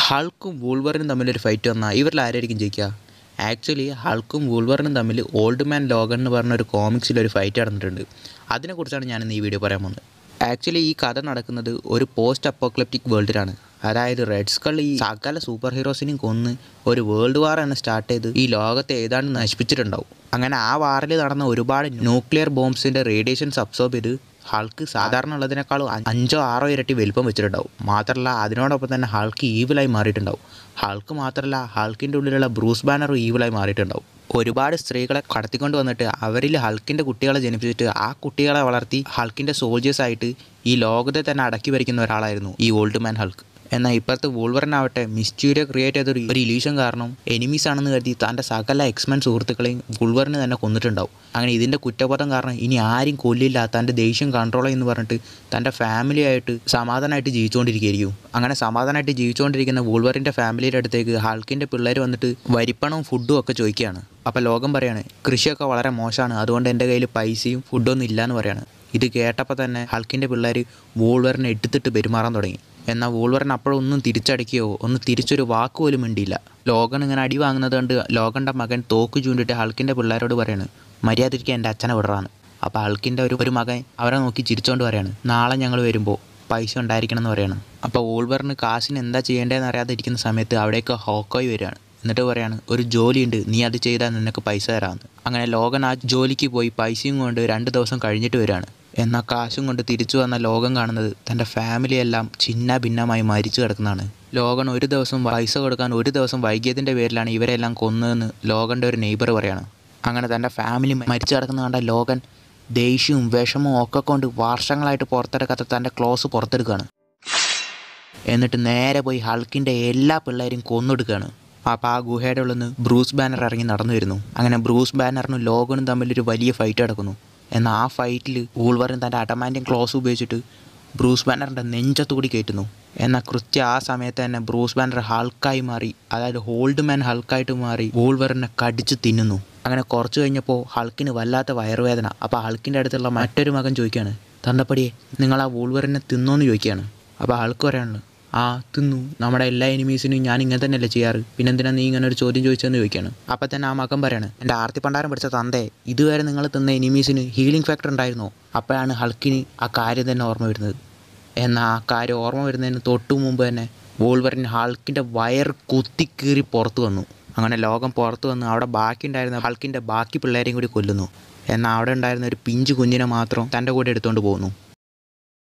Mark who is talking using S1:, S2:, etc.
S1: ഹൾക്കും വൂൾവറിനും തമ്മിലൊരു ഫൈറ്റ് വന്നാൽ ഇവരിൽ ആരായിരിക്കും ജയിക്കുക ആക്ച്വലി ഹൾക്കും വൂൾവറിനും തമ്മിൽ ഓൾഡ് മാൻ ലോഗൻ എന്ന് പറഞ്ഞ ഒരു കോമിക്സിൽ ഒരു ഫൈറ്റ് നടന്നിട്ടുണ്ട് അതിനെക്കുറിച്ചാണ് ഞാനിന്ന് ഈ വീഡിയോ പറയാൻ പോകുന്നത് ആക്ച്വലി ഈ കഥ നടക്കുന്നത് ഒരു പോസ്റ്റ് അപ്പോക്ലിപ്റ്റിക് വേൾഡിലാണ് അതായത് റെഡ് സ്കൾ ഈ സകല സൂപ്പർ ഹീറോസിനെയും കൊന്ന് ഒരു വേൾഡ് വാർ തന്നെ സ്റ്റാർട്ട് ചെയ്ത് ഈ ലോകത്തെ ഏതാണ്ട് നശിപ്പിച്ചിട്ടുണ്ടാവും അങ്ങനെ ആ വാറിൽ നടന്ന ഒരുപാട് ന്യൂക്ലിയർ ബോംബ്സിൻ്റെ റേഡിയേഷൻസ് അബ്സോർബ് ചെയ്ത് ഹൾക്ക് സാധാരണ ഉള്ളതിനേക്കാളും അ- അഞ്ചോ ആറോ ഇരട്ടി വലിപ്പം വെച്ചിട്ടുണ്ടാവും മാത്രമല്ല അതിനോടൊപ്പം തന്നെ ഹൾക്ക് ഈവിലായി മാറിയിട്ടുണ്ടാവും ഹൾക്ക് മാത്രമല്ല ഹൾക്കിൻ്റെ ഉള്ളിലുള്ള ബ്രൂസ് ബാനറും ഈവിലായി മാറിയിട്ടുണ്ടാവും ഒരുപാട് സ്ത്രീകളെ കടത്തിക്കൊണ്ട് വന്നിട്ട് അവരിൽ ഹൾക്കിൻ്റെ കുട്ടികളെ ജനിപ്പിച്ചിട്ട് ആ കുട്ടികളെ വളർത്തി ഹൾക്കിൻ്റെ സോൾജേഴ്സ് ആയിട്ട് ഈ ലോകത്തെ തന്നെ അടക്കി ഭരിക്കുന്ന ഒരാളായിരുന്നു ഈ ഓൾഡ് മാൻ ഹൾക്ക് എന്നാൽ ഇപ്പോഴത്തെ വൂൾവറിനാവട്ടെ മിസ്റ്റീരിയ ക്രിയേറ്റ് ചെയ്ത ഒരു ഒരു ഇലീഷൻ കാരണം എനിമീസ് ആണെന്ന് കരുതി തൻ്റെ സകല എക്സ്മെൻ സുഹൃത്തുക്കളെയും വൂൾവറിന് തന്നെ കൊന്നിട്ടുണ്ടാവും അങ്ങനെ ഇതിൻ്റെ കുറ്റബോധം കാരണം ഇനി ആരും കൊല്ലില്ല തൻ്റെ ദേഷ്യം കൺട്രോൾ എന്ന് പറഞ്ഞിട്ട് തൻ്റെ ഫാമിലി ആയിട്ട് സമാധാനമായിട്ട് ജീവിച്ചുകൊണ്ടിരിക്കുകയായിരിക്കും അങ്ങനെ സമാധാനമായിട്ട് ജീവിച്ചുകൊണ്ടിരിക്കുന്ന വൂൾവറിൻ്റെ ഫാമിലിയുടെ അടുത്തേക്ക് ഹൾക്കിൻ്റെ പിള്ളേർ വന്നിട്ട് വരിപ്പണവും ഫുഡും ഒക്കെ ചോദിക്കുകയാണ് അപ്പോൾ ലോകം പറയാണ് കൃഷിയൊക്കെ വളരെ മോശമാണ് അതുകൊണ്ട് എൻ്റെ കയ്യിൽ പൈസയും ഫുഡൊന്നും ഇല്ല എന്ന് പറയാണ് ഇത് കേട്ടപ്പോൾ തന്നെ ഹൾക്കിൻ്റെ പിള്ളേർ വൂൾവറിനെ എടുത്തിട്ട് പെരുമാറാൻ തുടങ്ങി എന്നാൽ വൂൾവറിന് അപ്പോഴൊന്നും തിരിച്ചടിക്കുകയോ ഒന്ന് തിരിച്ചൊരു വാക്ക് പോലും മിണ്ടിയില്ല ലോകൻ ഇങ്ങനെ അടി വാങ്ങുന്നത് കണ്ട് ലോകൻ്റെ മകൻ തോക്ക് ചൂണ്ടിട്ട് ഹൾക്കിൻ്റെ പിള്ളേരോട് പറയാണ് മര്യാദയ്ക്ക് എൻ്റെ അച്ഛനെ വിടറാന്ന് അപ്പോൾ ഹൾക്കിൻ്റെ ഒരു ഒരു മകൻ അവരെ നോക്കി ചിരിച്ചുകൊണ്ട് പറയാണ് നാളെ ഞങ്ങൾ വരുമ്പോൾ പൈസ ഉണ്ടായിരിക്കണം എന്ന് പറയാണ് അപ്പോൾ വൂൾവറിന് കാശിന് എന്താ ചെയ്യേണ്ടതെന്ന് അറിയാതെ ഇരിക്കുന്ന സമയത്ത് അവിടേക്ക് ഹോക്കോയ് വരികയാണ് എന്നിട്ട് പറയാണ് ഒരു ജോലിയുണ്ട് നീ അത് ചെയ്താൽ നിനക്ക് പൈസ തരാമെന്ന് അങ്ങനെ ലോകൻ ആ ജോലിക്ക് പോയി പൈസയും കൊണ്ട് രണ്ട് ദിവസം കഴിഞ്ഞിട്ട് വരികയാണ് എന്നാൽ കാശും കൊണ്ട് തിരിച്ചു വന്ന ലോകം കാണുന്നത് തൻ്റെ ഫാമിലിയെല്ലാം ചിന്ന ഭിന്നമായി മരിച്ചു കിടക്കുന്നതാണ് ലോകൻ ഒരു ദിവസം പൈസ കൊടുക്കാൻ ഒരു ദിവസം വൈകിയതിൻ്റെ പേരിലാണ് ഇവരെല്ലാം കൊന്നതെന്ന് ലോകൻ്റെ ഒരു നെയ്ബർ പറയാണ് അങ്ങനെ തൻ്റെ ഫാമിലി മരിച്ചു കിടക്കുന്ന കണ്ട ലോകൻ ദേഷ്യവും വിഷമവും ഒക്കെ കൊണ്ട് വർഷങ്ങളായിട്ട് പുറത്തെടുക്കാത്ത തൻ്റെ ക്ലോസ് പുറത്തെടുക്കുകയാണ് എന്നിട്ട് നേരെ പോയി ഹൾക്കിൻ്റെ എല്ലാ പിള്ളേരും കൊന്നൊടുക്കുകയാണ് അപ്പോൾ ആ ഗുഹയുടെ ഉള്ളിൽ നിന്ന് ബ്രൂസ് ബാനർ ഇറങ്ങി നടന്നു വരുന്നു അങ്ങനെ ബ്രൂസ് ബാനറിനും ലോഗനും തമ്മിലൊരു വലിയ ഫൈറ്റ് നടക്കുന്നു എന്നാൽ ആ ഫൈറ്റിൽ ഊൾവറിൻ തൻ്റെ അടമാൻറ്റിയം ക്ലോസ് ഉപയോഗിച്ചിട്ട് ബ്രൂസ് ബാനറിൻ്റെ നെഞ്ചത്തുകൂടി കയറ്റുന്നു എന്നാൽ കൃത്യം ആ സമയത്ത് തന്നെ ബ്രൂസ് ബാനർ ഹൾക്കായി മാറി അതായത് ഹോൾഡ് മാൻ ഹൾക്കായിട്ട് മാറി വൂൾവറിനെ കടിച്ച് തിന്നുന്നു അങ്ങനെ കുറച്ച് കഴിഞ്ഞപ്പോൾ ഹൾക്കിന് വല്ലാത്ത വയറുവേദന അപ്പോൾ ഹൾക്കിൻ്റെ അടുത്തുള്ള മറ്റൊരു മകൻ ചോദിക്കുകയാണ് തണ്ടപ്പടിയെ നിങ്ങൾ ആ വൂൾവറിനെ തിന്നോന്ന് ചോദിക്കുകയാണ് അപ്പോൾ ഹൾക്ക് പറയാനുള്ളത് ആ തിന്നു നമ്മുടെ എല്ലാ എനിമീസിനും ഞാൻ ഇങ്ങനെ തന്നെയല്ലേ ചെയ്യാറ് പിന്നെന്തിനാ നീ ഇങ്ങനെ ഒരു ചോദ്യം ചോദിച്ചതെന്ന് ചോദിക്കുകയാണ് അപ്പം തന്നെ ആ മകൻ പറയാണ് എൻ്റെ ആർത്തി പണ്ടാരം പിടിച്ച തന്തേ ഇതുവരെ നിങ്ങൾ തിന്ന എനിമീസിന് ഹീലിംഗ് ഫാക്ടർ ഉണ്ടായിരുന്നോ അപ്പോഴാണ് ഹൾക്കിന് ആ കാര്യം തന്നെ ഓർമ്മ വരുന്നത് എന്നാൽ ആ കാര്യം ഓർമ്മ വരുന്നതിന് തൊട്ടു മുമ്പ് തന്നെ വോൾവറിൻ ഹൾക്കിൻ്റെ വയർ കുത്തിക്കീറി പുറത്തു വന്നു അങ്ങനെ ലോകം പുറത്തു വന്ന് അവിടെ ബാക്കി ഉണ്ടായിരുന്ന ഹൾക്കിൻ്റെ ബാക്കി പിള്ളേരെയും കൂടി കൊല്ലുന്നു എന്നാൽ അവിടെ ഉണ്ടായിരുന്ന ഒരു പിഞ്ചു കുഞ്ഞിനെ മാത്രം തൻ്റെ കൂടെ എടുത്തുകൊണ്ട് പോകുന്നു